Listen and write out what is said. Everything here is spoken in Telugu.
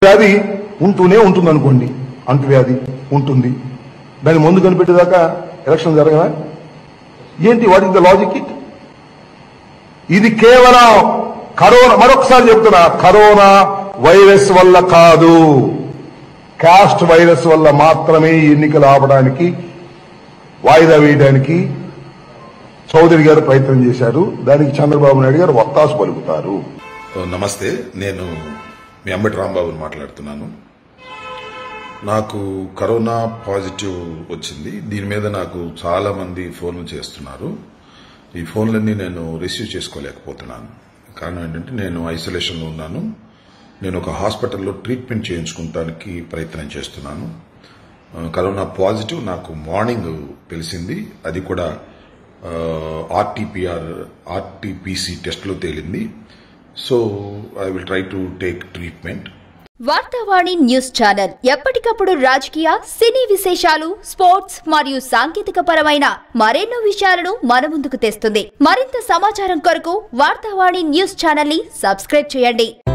వ్యాధి ఉంటూనే ఉంటుంది అనుకోండి అంటువ్యాధి ఉంటుంది దాని ముందు కనిపెట్టేదాకా ఎలక్షన్ జరగదా ఏంటి what is the logic it ఇది కేవలం కరోనా మరొకసారి చెప్తున్నా కరోనా వైరస్ వల్ల కాదు కాస్ట్ వైరస్ వల్ల మాత్రమే ఈ ఎన్నికలు ఆపడానికి వాయిదా వేయడానికి చౌదరి గారు ప్రయత్నం చేశారు దానికి చంద్రబాబు నాయుడు గారు వత్తాసు పలుకుతారు ఓ, నమస్తే నేను మీ అంబటి రాంబాబుని మాట్లాడుతున్నాను నాకు కరోనా పాజిటివ్ వచ్చింది దీని మీద నాకు చాలా మంది ఫోన్లు చేస్తున్నారు ఈ ఫోన్లన్నీ నేను రిసీవ్ చేసుకోలేకపోతున్నాను కారణం ఏంటంటే నేను ఐసోలేషన్లో ఉన్నాను నేను ఒక హాస్పిటల్లో ట్రీట్మెంట్ చేయించుకోవడానికి ప్రయత్నం చేస్తున్నాను ఆ, కరోనా పాజిటివ్ నాకు మార్నింగ్ తెలిసింది అది కూడా ఆర్టీపీఆర్ ఆర్టీపీసీ టెస్ట్లో తేలింది so I will try to take treatment Vartavani news channel ఎప్పటికప్పుడు రాజకీయ సినీ విశేషాలు స్పోర్ట్స్ మరియు సాంకేతిక పరమైన మరెన్నో విషయాలను మన ముందుకు తెస్తుంది మరింత సమాచారం కొరకు వార్తావాణి న్యూస్ ఛానల్ ని సబ్స్క్రైబ్ చేయండి